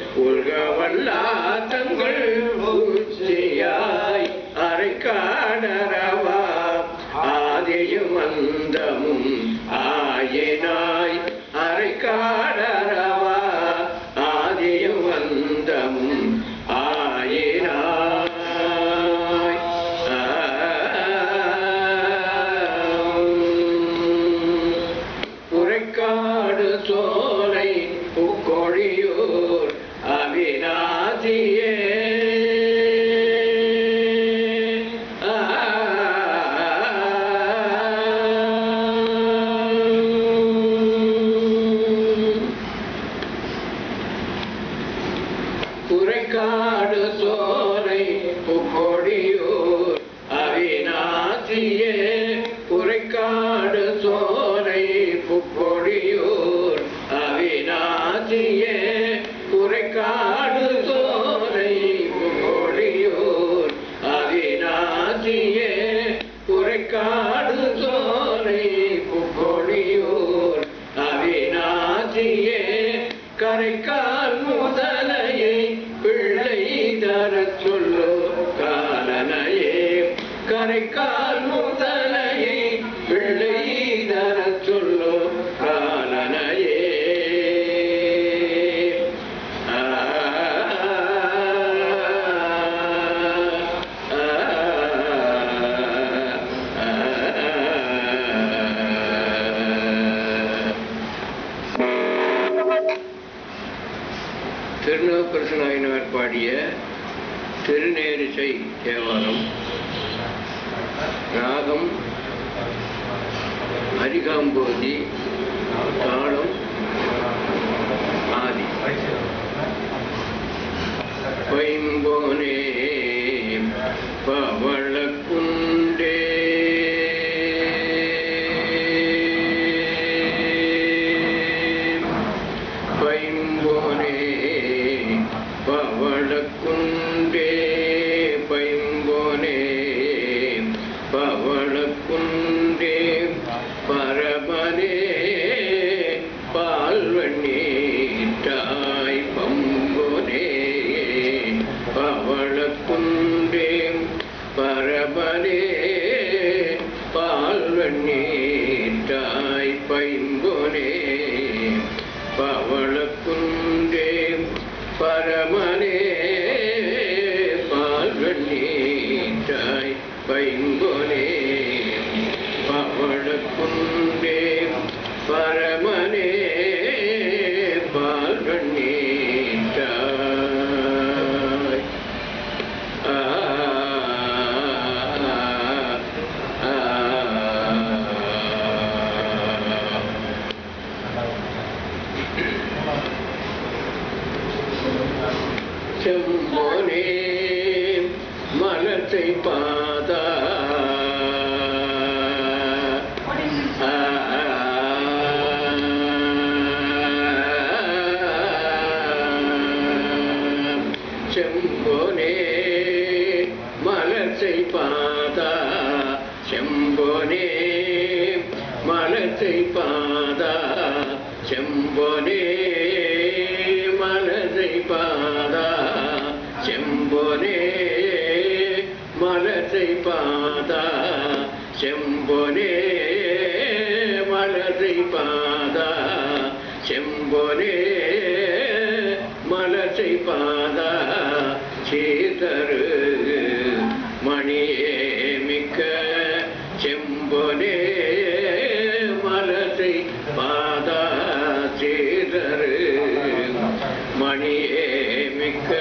உலகவல்லா தங்கள் உச்சியாய் அரைக்காடரவா ஆதியும் அந்தமும் ஆயினாய் அரைக்காடரவா ஆதியும் அந்தமும் ஆயினாய் உரைக்காடு சோலை புக்கொழியூர் அவிநாசியே உரைக்காடு சோலை புக்கொழியூர் அவிநாசியே உரைக்காடு சோலை புக்கொழியூர் அவிநாசியே உரைக்காடு சோலை புக்கொழியூர் அவிநாசியே உரைக்காடு சோலை புக்கொழியூர் அவிநாசியே கரைக்கால் முதலையை பிள்ளை தரச் சொல்லோ காலனையே கரைக்கால் முதலையை பிள்ளை தரச் சொல்லோ காலனையே ஆ, ஆ, ஆ. திருநாவுக்கரசனாயினார் பாடிய திருநேரிசை தேவாரம் ராகம் அரிகாம்போதி தாளம் ஆதி பைம்போனே பவளக்குண்டே பைம்போனே பவளக்குண்டே பைம்போனே பவளக்குண்டே பரமனே பால்வண்ணீட்டாய் பம்போனே பவளக்குண்டே பரமனே பால்வண்ணீட்டாய் பைம்போனே பவளக்குண்டே பரமனே பால்வண்ணீட்டாய் பைம்போனே பவளக்குண்டே பரமனே பால்வண்ணீட்டாய் ஆ ஆ, ஆ. செம்போனே மனத்தை பாதா ஆ, செம்போனே மலர்ச்சை பாதா செம்போனே மலர்ச்சை பாதா செம்போனே மலர்ச்சை பாதா செம்போனே மலர்ச்சை பாதா செம்போனே மலர்ச்சை பாதா செம்போனே மலர்ச்சை பாதா சீதரு மணியே மிக்க செம்பொனே மலர்ச்சை பாதா சீதரு மணியே மிக்க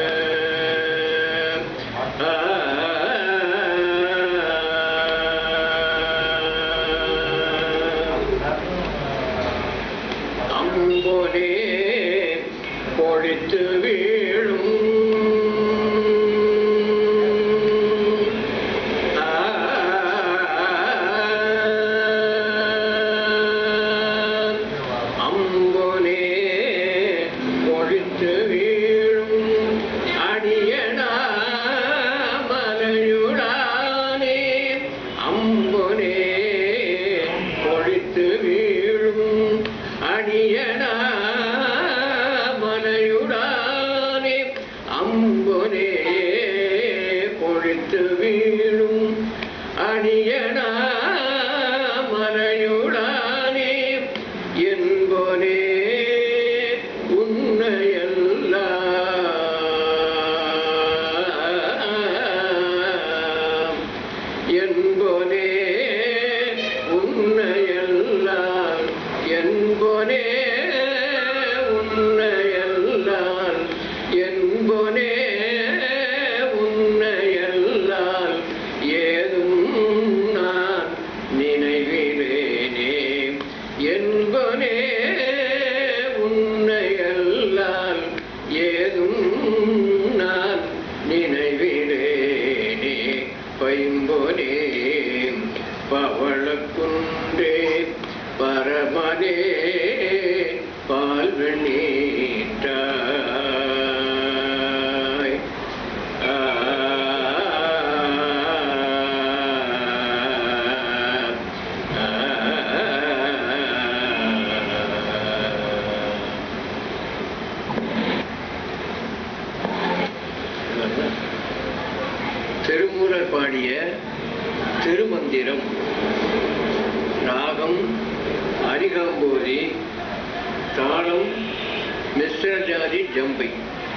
ஆ, அம்பொனே பொழித்து வீழும் ஆ, அம்பொனே பொழித்து வீழும் அடியனா மலையுடானே அம்பொனே பொழித்து வீழும் அடியனா மலையுடானே என்போனே கொழித்து வீழும் அணியனா மறையுடானே என்போனே உன்னையெல்லாம் என்போனே உன்னையெல்லாம் என்போனே உன்னையெல்லாம் என்போனே உன்னையெல்லாம் ஏதும் நான் நினைவிலேனே என்போனே உன்னையெல்லாம் ஏதும் நான் நினைவிலேனே பைம்போனே பவளக்குன்றே பரமனே பால்வெண்ணீட்டாய் ஆ திருமூலர் பாடிய திருமந்திரம் ராகம் அரிகாம்போதி தாளம் மிஸ்ர ஜாதி ஜம்பை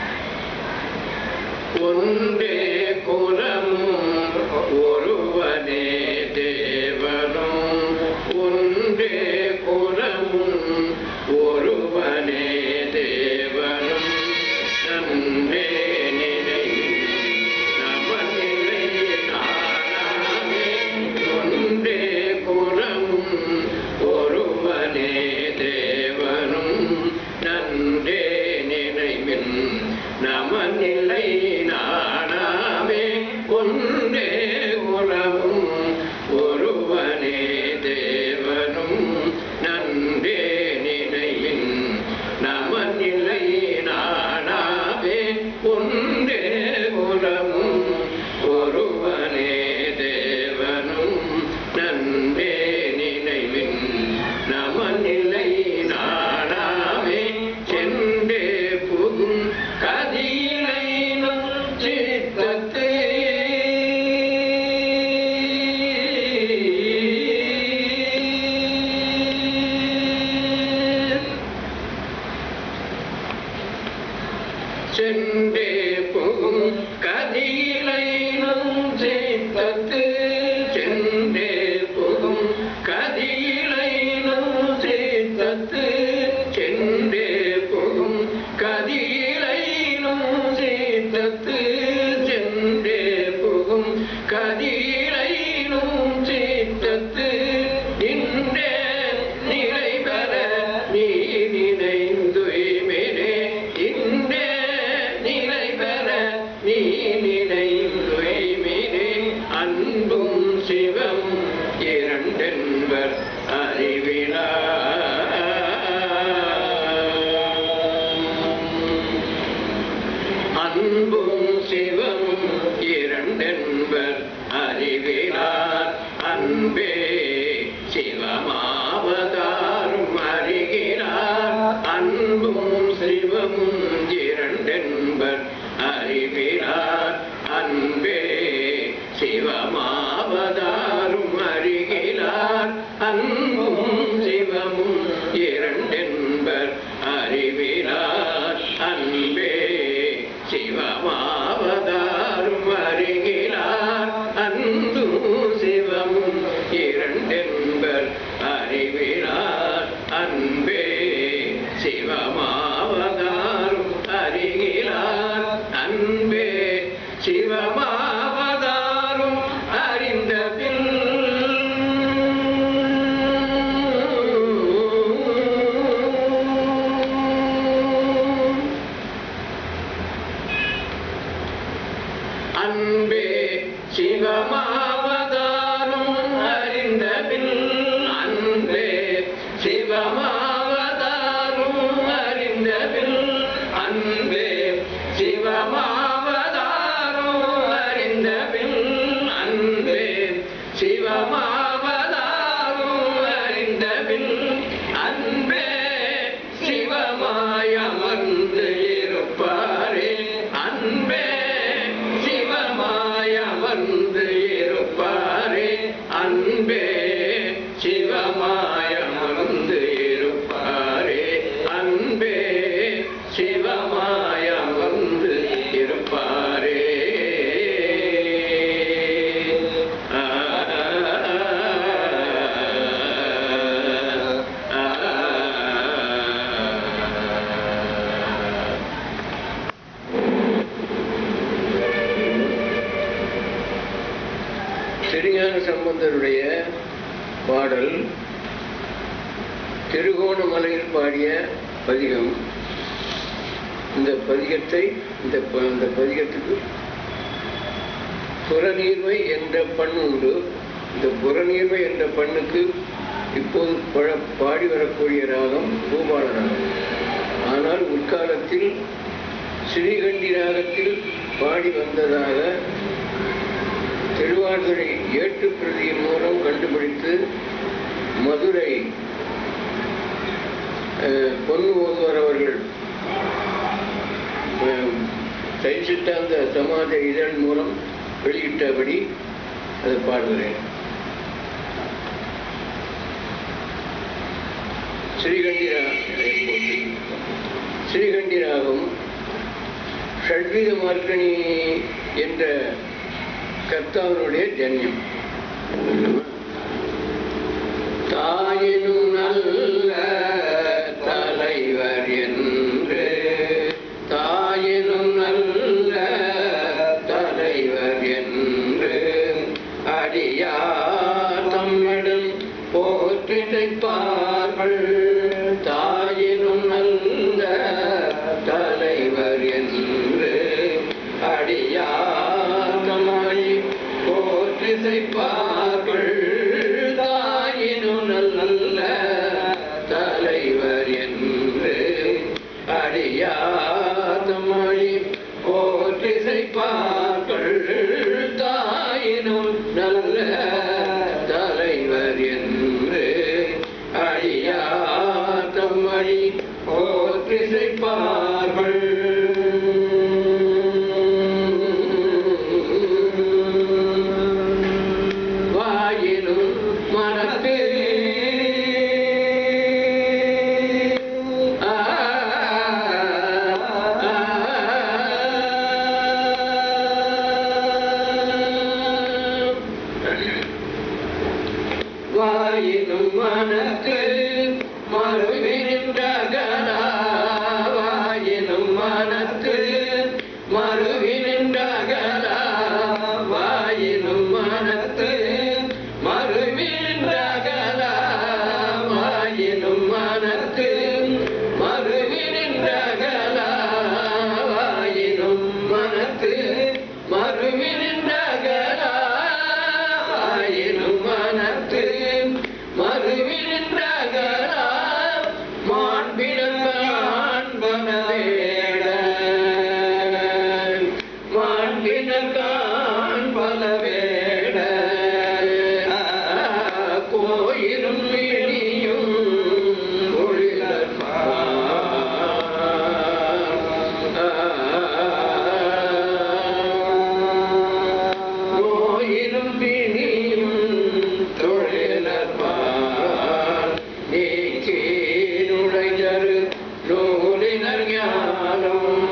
ஒன்றே குலமும் ஒருவனே தேவனும் ஒன்றே குலமும் ஒருவனே தேவனும் நன்றே நினை நமநிலை நானாமே ஒன்றே குலமும் ஒருவனே தேவனும் நன்றே நினைவின் நமநிலை நானாமே ஒன்றே குலமும் ஒருவனே தேவனும் நன்றே நினைவின் நமநிலை நானாவே ஒன்றே குலமும் ஒருவனே தேவனும் நன்றே நினைவின் நமநிலை நாடாமே சென்றே புகும் கதியிலை நம் சித்தத்தே சென்றே புகும் கதியிலை நம் சித்தத்து சென்றே புகும் கதியிலை நம் சித்தத்து சென்றே புகும் கதியிலை நம் சித்தத்து சென்றே புகும் கதியிலை நம் சித்தத்து இன்றே நிலை பெற நீ நினைந்துய்மினே இன்றே நிலை பெற நீ நினைந்துய்மினே அன்பும் சிவம் இரண்டென்பர் அறிவிலா அன்பும் சிவமும் இரண்டென்பர் அறிவிலார் அன்பே சிவமாவதாரும் அறிகிறார் அன்பும் சிவமும் இரண்டென்பர் அறிவிலார் அன்பே சிவமாவதாரும் அறிகிறார் அன்பும் சிவமும் இரண்டென்பர் அறிவிலார் அன்பே சிவமாவதாரும் அறிகிறார் அன்பும் சிவமும் இரண்டென்பர் அறிவிலார் அன்பே சிவமாவதாரும் அறிகிறார் அன்பே சிவமாவதாரும் அறிந்த பின் அன்பே சிவமாவதாரும் அறிந்த பின் அன்பே சிவமாவதாரும் அறிந்த பின் அன்பே சிவமாவதாரும் அறிந்த பின் அன்பே சிவமாவதாரும் அறிந்த பின் அன்பே சிவமாய் அமர்ந்து இருப்பாரே அன்பே சம்பந்தருடைய பாடல் திருகோணமலையில் பாடிய பதிகம் இந்த பதிகத்தை இந்த ப- இந்த பதிகத்துக்கு புறநீர்மை என்ற பண் உண்டு இந்த புறநீர்மை என்ற பண்ணுக்கு இப்போது பழ- பாடி வரக்கூடிய ராகம் பூபால ராகம் ஆனால் முற்காலத்தில் ஸ்ரீகண்டி ராகத்தில் பாடி வந்ததாக திருவாதிரை ஏட்டு பிரதியின் மூலம் கண்டுபிடித்து மதுரை அஹ், பொன்னு ஓதுவர் அவர்கள் அஹ், சைவ சித்தாந்த சமாஜ இதழ் மூலம் வெளியிட்டபடி அதை பாடுகிறேன் ஸ்ரீகண்டி ரா- ஸ்ரீகண்டி ராகம் ஷட்வித மார்க்கணி என்ற கர்த்தாவினுடைய ஜன்யம் தாயினும் நல்ல தலைவர் என்று தாயினும் நல்ல தலைவர் என்று அடியார் தம்மிடம் போற்றிதைப்பார்கள் தாயினும் நல்ல தலைவர் என்று அடியார் தம்மை போற்றிசைப்பார்கள் தாயினும் நல்ல தலைவர் என்று அடியார் மொழி போற்றிசைப்பார்கள் தாயினும் நல்ல தலைவர் என்று அடியார் மொழி போற்றிசைப்பார்கள் வாயிலும் மனத்து ஆ, ஆ, வாயிலும் மனத்து மறுவினின்றகலா வாயிலும் மனத்து மறுவினின்றகலா வாயிலும் மனத்து மறுவினின்றகலா வாயிலும் மனத்து மறுவினின்றகலா வாயிலும் மனத்து மறுவினின்றகலா வாயிலும் மனத்து மறுவினின்றகலா மாண்பினங்கான் பலவேட மாண்பினங்கான் பலவேட கோயிலும் இனியும் நோயிலும் பிணியும் தொழிலற்பார் நீக்கி நுழைதரு நூலினர் ஞானம்